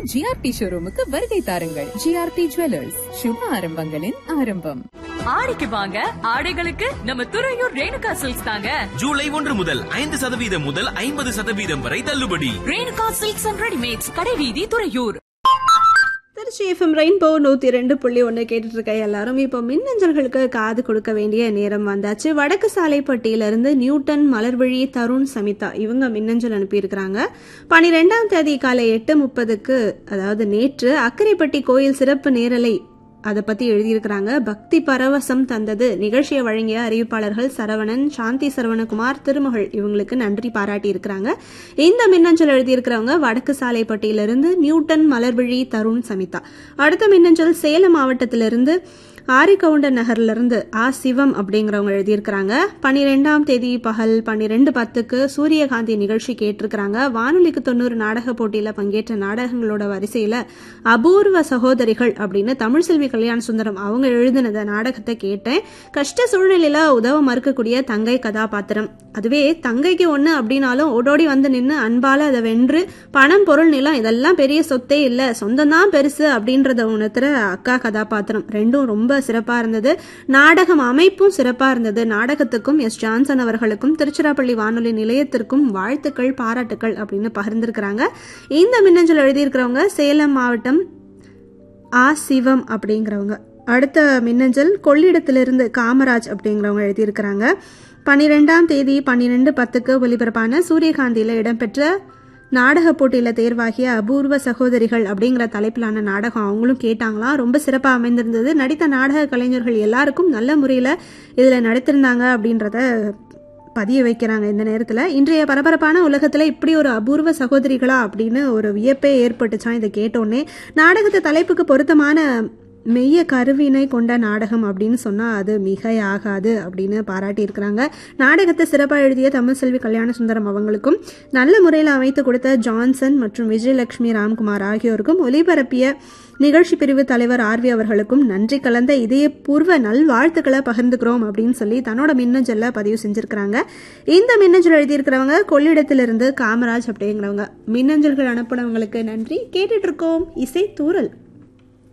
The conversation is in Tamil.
ஜிஆர்டி ஷோரூமுக்கு வருகை தாருங்கள் ஜிஆர்டி ஜுவல்லர்ஸ் சுப ஆரம்பங்களின் ஆரம்பம் ஆடிக்கு வாங்க ஆடைகளுக்கு நம்ம துறையூர் ரேணுகா சில்க்ஸ் தாங்க ஜூலை ஒன்று முதல் ஐந்து சதவீதம் முதல் ஐம்பது சதவீதம் வரை தள்ளுபடி ரேணுகா சில்க்ஸ் அண்ட் ரெடிமேட்ஸ் கடைவீதி துறையூர் திருச்சி எஃப்எம் ரெயின்போ நூற்றி ரெண்டு புள்ளி ஒன்று கேட்டுட்டு இருக்க எல்லாரும் இப்போ மின்னஞ்சல்களுக்கு காது கொடுக்க வேண்டிய நேரம் வந்தாச்சு வடக்கு சாலைப்பட்டியிலிருந்து நியூட்டன் மலர்விழி தருண் சமிதா இவங்க மின்னஞ்சல் அனுப்பியிருக்கிறாங்க பனிரெண்டாம் தேதி காலை எட்டு முப்பதுக்கு அதாவது நேற்று அக்கரைப்பட்டி கோயில் சிறப்பு நேரலை அதை பத்தி எழுதியிருக்கிறாங்க பக்தி பரவசம் தந்தது நிகழ்ச்சியை வழங்கிய அறிவிப்பாளர்கள் சரவணன் சாந்தி சரவணகுமார் திருமகள் இவங்களுக்கு நன்றி பாராட்டி இருக்கிறாங்க இந்த மின்னஞ்சல் எழுதியிருக்கிறவங்க வடக்கு சாலைப்பட்டியிலிருந்து நியூட்டன் மலர்விழி தருண் சமிதா அடுத்த மின்னஞ்சல் சேலம் மாவட்டத்திலிருந்து ஆரிகவுண்டன் நகர்ல இருந்து ஆ சிவம் அப்படிங்கிறவங்க எழுதியிருக்கிறாங்க பன்னிரெண்டாம் தேதி பகல் பன்னிரெண்டு பத்துக்கு சூரியகாந்தி நிகழ்ச்சி கேட்டிருக்கிறாங்க வானொலிக்கு தொண்ணூறு நாடக போட்டியில பங்கேற்ற நாடகங்களோட வரிசையில அபூர்வ சகோதரிகள் அப்படின்னு தமிழ்செல்வி கல்யாண சுந்தரம் அவங்க எழுதினத நாடகத்தை கேட்டேன் கஷ்ட சூழ்நிலையில உதவ மறுக்கக்கூடிய தங்கை கதாபாத்திரம் அதுவே தங்கைக்கு ஒண்ணு அப்படின்னாலும் ஓடோடி வந்து நின்று அன்பால அதை வென்று பணம் பொருள் நிலம் இதெல்லாம் பெரிய சொத்தே இல்ல சொந்தம் தான் பெருசு அப்படின்றத உணர்த்துற அக்கா கதாபாத்திரம் ரெண்டும் ரொம்ப சிறப்பா இருந்தது நாடகம் அமைப்பும் சிறப்பா இருந்தது நாடகத்துக்கும் எஸ் ஜான்சன் அவர்களுக்கும் திருச்சிராப்பள்ளி வானொலி நிலையத்திற்கும் வாழ்த்துக்கள் பாராட்டுக்கள் அப்படின்னு பகிர்ந்திருக்கிறாங்க இந்த மின்னஞ்சல் எழுதியிருக்கிறவங்க சேலம் மாவட்டம் ஆ சிவம் அப்படிங்கிறவங்க அடுத்த மின்னஞ்சல் கொள்ளிடத்திலிருந்து காமராஜ் அப்படிங்கிறவங்க எழுதியிருக்கிறாங்க பன்னிரெண்டாம் தேதி பன்னிரெண்டு பத்துக்கு ஒலிபரப்பான சூரியகாந்தியில் இடம்பெற்ற நாடக போட்டியில் தேர்வாகிய அபூர்வ சகோதரிகள் அப்படிங்கிற தலைப்பிலான நாடகம் அவங்களும் கேட்டாங்களாம் ரொம்ப சிறப்பாக அமைந்திருந்தது நடித்த நாடக கலைஞர்கள் எல்லாருக்கும் நல்ல முறையில் இதில் நடித்திருந்தாங்க அப்படின்றத பதிய வைக்கிறாங்க இந்த நேரத்தில் இன்றைய பரபரப்பான உலகத்தில் இப்படி ஒரு அபூர்வ சகோதரிகளா அப்படின்னு ஒரு வியப்பே ஏற்பட்டுச்சான் இதை கேட்டோன்னே நாடகத்தை தலைப்புக்கு பொருத்தமான மெய்ய கருவினை கொண்ட நாடகம் அப்படின்னு சொன்னால் அது மிகையாகாது அப்படின்னு பாராட்டியிருக்கிறாங்க நாடகத்தை சிறப்பாக எழுதிய தமிழ்செல்வி கல்யாண சுந்தரம் அவங்களுக்கும் நல்ல முறையில் அமைத்து கொடுத்த ஜான்சன் மற்றும் விஜயலட்சுமி ராம்குமார் ஆகியோருக்கும் ஒலிபரப்பிய நிகழ்ச்சி பிரிவு தலைவர் ஆர்வி அவர்களுக்கும் நன்றி கலந்த இதயபூர்வ நல்வாழ்த்துக்களை பகிர்ந்துக்கிறோம் அப்படின்னு சொல்லி தன்னோட மின்னஞ்சல்ல பதிவு செஞ்சிருக்கிறாங்க இந்த மின்னஞ்சல் எழுதியிருக்கிறவங்க கொள்ளிடத்திலிருந்து காமராஜ் அப்படிங்கிறவங்க மின்னஞ்சல்கள் அனுப்பினவங்களுக்கு நன்றி கேட்டுட்டு இருக்கோம் இசை தூரல்